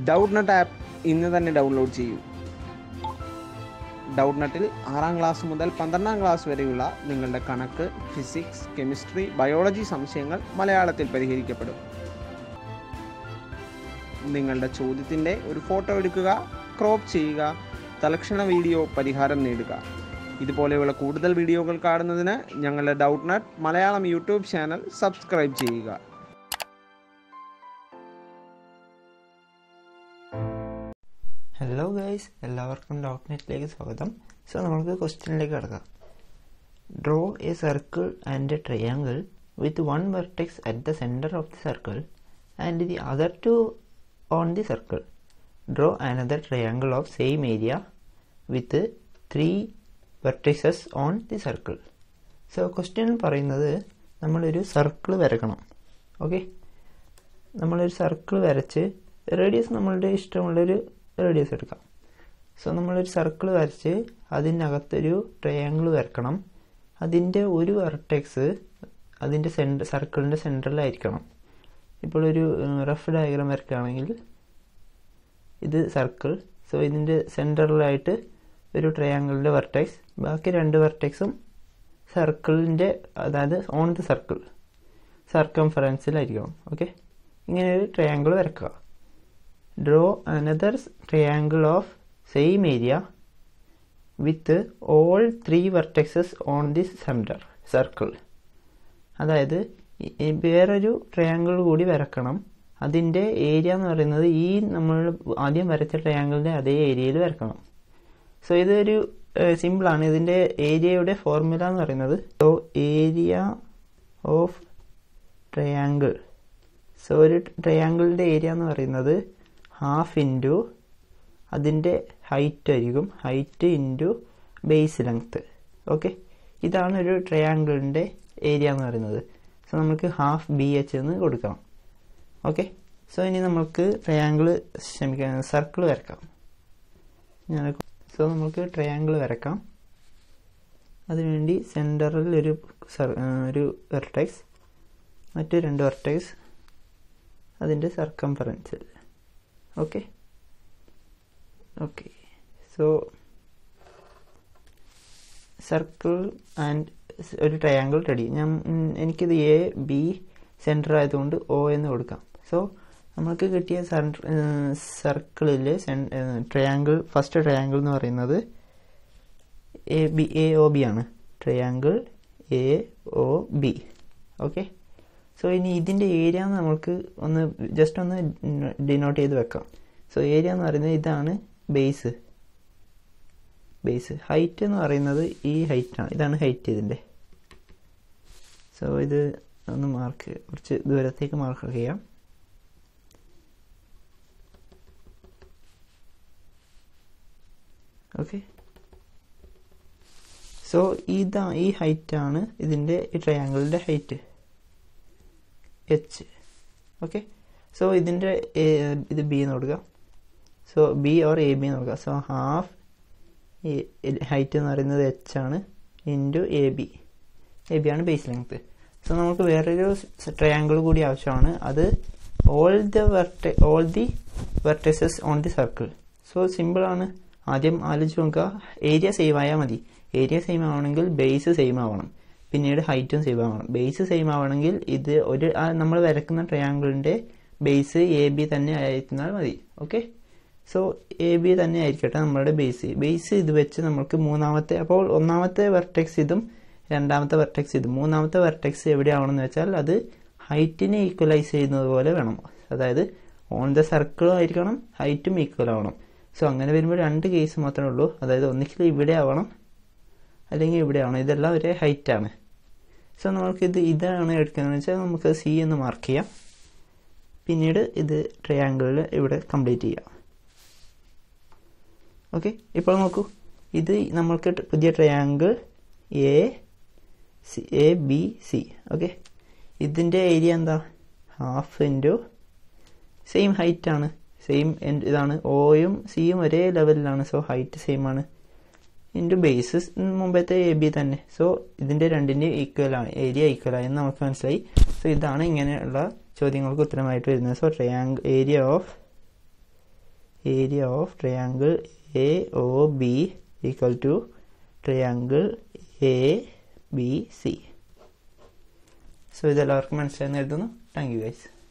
doubt നട്ട് app ഇന്ന് തന്നെ download ചെയ്യൂ ഡൗട്ട് നട്ടിൽ ആറാം ക്ലാസ് മുതൽ പന്ത്രണ്ടാം ക്ലാസ് വരെയുള്ള നിങ്ങളുടെ കണക്ക് ഫിസിക്സ് കെമിസ്ട്രി ബയോളജി സംശയങ്ങൾ മലയാളത്തിൽ പരിഹരിക്കപ്പെടും നിങ്ങളുടെ ചോദ്യത്തിൻ്റെ ഒരു ഫോട്ടോ എടുക്കുക ക്രോപ്പ് ചെയ്യുക തലക്ഷണ വീഡിയോ പരിഹാരം നേടുക ഇതുപോലെയുള്ള കൂടുതൽ വീഡിയോകൾ കാണുന്നതിന് ഞങ്ങളുടെ Doubtnut Malayalam YouTube channel subscribe ചെയ്യുക ഹലോ ഗൈസ് എല്ലാവർക്കും ഡോട്ട് നെറ്റിലേക്ക് സ്വാഗതം സോ നമുക്ക് ക്വസ്റ്റ്യനിലേക്ക് കിടക്കാം draw a circle and a triangle with one vertex at the centre of the circle and the other two on the circle draw another triangle of same area with three vertices on the circle so question പറയുന്നത് നമ്മളൊരു circle വരക്കണം okay നമ്മളൊരു circle വരച്ച് radius നമ്മളുടെ ഇഷ്ടമുള്ളൊരു radius എടുക്കാം so നമ്മളൊരു circle വരച്ച് അതിനകത്തൊരു ട്രയാങ്കിൾ വരക്കണം അതിൻ്റെ ഒരു വെർട്ടെക്സ് അതിൻ്റെ സെൻറ്റർ സർക്കിളിൻ്റെ സെൻറ്ററിലായിരിക്കണം ഇപ്പോൾ ഒരു റഫ് ഡയഗ്രാം വരയ്ക്കുകയാണെങ്കിൽ ഇത് സർക്കിൾ സോ ഇതിൻ്റെ സെൻറ്ററിലായിട്ട് ഒരു ട്രയാങ്കിളിൻ്റെ വെർട്ടെക്സ് ബാക്കി രണ്ട് വെർട്ടെക്സും സർക്കിളിൻ്റെ അതായത് ഓൺ ദി സർക്കിൾ സർക്കംഫറൻസിലായിരിക്കണം ഓക്കെ ഇങ്ങനെ ഒരു ട്രയാങ്കിൾ വരക്കുക draw another triangle of same area with all three vertexes on the centre circle അതായത് വേറൊരു ട്രയാങ്കിൾ കൂടി വരക്കണം അതിൻ്റെ ഏരിയ എന്ന് പറയുന്നത് ഈ നമ്മൾ ആദ്യം വരച്ച ട്രയാങ്കിളിൻ്റെ അതേ ഏരിയയിൽ വരക്കണം സോ ഇതൊരു സിമ്പിളാണ് ഇതിൻ്റെ ഏരിയയുടെ ഫോർമുല എന്ന് പറയുന്നത് so area of triangle so ഒരു ട്രയാങ്കിളിൻ്റെ ഏരിയ എന്ന് പറയുന്നത് ഹാഫ് ഇൻറ്റു അതിൻ്റെ ഹൈറ്റ് ആയിരിക്കും height into base length okay ഇതാണ് ഒരു ട്രയാങ്കിളിൻ്റെ ഏരിയ എന്ന് പറയുന്നത് സോ നമുക്ക് ഹാഫ് ബി എച്ച് എന്ന് കൊടുക്കണം ഓക്കെ സോ ഇനി നമുക്ക് ട്രയാങ്കിൾ ക്ഷമിക്കാം സർക്കിൾ വരക്കാം ഞാൻ സോ നമുക്ക് ട്രയാങ്കിൾ വരക്കാം അതിനുവേണ്ടി സെൻറ്ററിൽ ഒരു ഒരു വെർട്ടെക്സ് മറ്റു രണ്ട് വെർട്ടെക്സ് അതിൻ്റെ സർക്കംഫറൻസിൽ okay okay so circle and ഒരു ട്രയാങ്കിൾ റെഡി ഞാൻ എനിക്കിത് എ ബി സെൻറ്റർ ആയതുകൊണ്ട് ഒ എന്ന് കൊടുക്കാം സോ നമ്മൾക്ക് കിട്ടിയ സർക്കിളിൽ ട്രയാങ്കിൾ ഫസ്റ്റ് ട്രയാങ്കിൾ എന്ന് പറയുന്നത് A B A O B ആണ് triangle A O B okay so ഇനി ഇതിൻ്റെ ഏരിയ നമ്മൾക്ക് ഒന്ന് ജസ്റ്റ് ഒന്ന് ഡിനോട്ട് ചെയ്ത് വെക്കാം സോ ഏരിയ എന്ന് പറയുന്നത് ഇതാണ് ബേസ് ബേസ് ഹൈറ്റ് എന്ന് പറയുന്നത് ഈ ഹൈറ്റാണ് ഇതാണ് ഹൈറ്റ് ഇതിൻ്റെ സോ ഇത് ഒന്ന് മാർക്ക് കുറച്ച് ദൂരത്തേക്ക് മാർക്ക് ചെയ്യാം ഓക്കെ സോ ഇതാ ഈ ഹൈറ്റാണ് ഇതിൻ്റെ ഈ ട്രയാങ്കിളിൻ്റെ ഹൈറ്റ് എച്ച് ഓക്കെ സോ ഇതിൻ്റെ ഇത് ബി എന്ന് കൊടുക്കുക so B or A B എന്ന് കൊടുക്കുക സോ ഹാഫ് ഹൈറ്റ് എന്ന് പറയുന്നത് എച്ച് ആണ് into A B A B ആണ് ബേസ് ലെങ്ത് സോ നമുക്ക് വേറൊരു ട്രയാങ്കിൾ കൂടി ആവശ്യമാണ് അത് all the verte all the vertices on the circle so സിമ്പിളാണ് ആദ്യം ആലോചിച്ച് നോക്കുക ഏരിയ സേവ് ആയാൽ മതി ഏരിയ സെയിം ആവണമെങ്കിൽ ബേസ് സെയിം ആവണം പിന്നീട് ഹൈറ്റും സെയിം ആവണം ബേസ് സെയിം ആവണമെങ്കിൽ ഇത് ഒരു നമ്മൾ വരക്കുന്ന ട്രയാങ്കിളിൻ്റെ ബേസ് എ ബി തന്നെ ആയിരുന്നാൽ മതി ഓക്കെ സോ എ ബി തന്നെ ആയിരിക്കട്ടെ നമ്മളുടെ ബേസ് ബേസ് ഇത് വെച്ച് നമുക്ക് മൂന്നാമത്തെ അപ്പോൾ ഒന്നാമത്തെ വെർട്ടെക്സ് ഇതും രണ്ടാമത്തെ വെർട്ടെക്സ് ഇതും മൂന്നാമത്തെ വെർട്ടെക്സ് എവിടെയാവണമെന്ന് വെച്ചാൽ അത് ഹൈറ്റിനെ ഈക്വലൈസ് ചെയ്യുന്നത് പോലെ വേണം അതായത് ഓൺ ദ സർക്കിളും ആയിരിക്കണം ഹൈറ്റും ഈക്വൽ ആവണം സോ അങ്ങനെ വരുമ്പോൾ രണ്ട് കേസ് മാത്രമേ ഉള്ളൂ അതായത് ഒന്നിക്കൽ ഇവിടെ ആവണം അല്ലെങ്കിൽ ഇവിടെ ആവണം ഇതെല്ലാം ഒരേ ഹൈറ്റാണ് സോ നമുക്കിത് ഇതാണ് എടുക്കുന്നത് വെച്ചാൽ നമുക്ക് സി എന്ന് മാർക്ക് ചെയ്യാം പിന്നീട് ഇത് ട്രയാങ്കിളിൽ ഇവിടെ കംപ്ലീറ്റ് ചെയ്യാം ഓക്കെ ഇപ്പോൾ നോക്കൂ ഇത് നമ്മൾക്ക് പുതിയ triangle A C A B C okay ഇതിൻ്റെ ഏരിയ എന്താ ഹാഫ് ഇൻറ്റു സെയിം ഹൈറ്റ് ആണ് സെയിം ഇതാണ് ഓയും സിയും ഒരേ ലെവലിലാണ് സോ ഹൈറ്റ് സെയിം ആണ് ഇൻറ്റു ബേസ് മുമ്പത്തെ എ ബി തന്നെ സോ ഇതിൻ്റെ രണ്ടിൻ്റെയും ഈക്വൽ ആണ് ഏരിയ ഈക്വൽ ആയെന്ന് നമുക്ക് മനസ്സിലായി സോ ഇതാണ് ഇങ്ങനെയുള്ള ചോദ്യങ്ങൾക്ക് ഉത്തരമായിട്ട് വരുന്നത് so triangle area of area of triangle A O B equal to triangle A B C so ഇതെല്ലാവർക്കും മനസ്സിലായെന്ന് എഴുതുന്നു താങ്ക് യു ഗൈസ്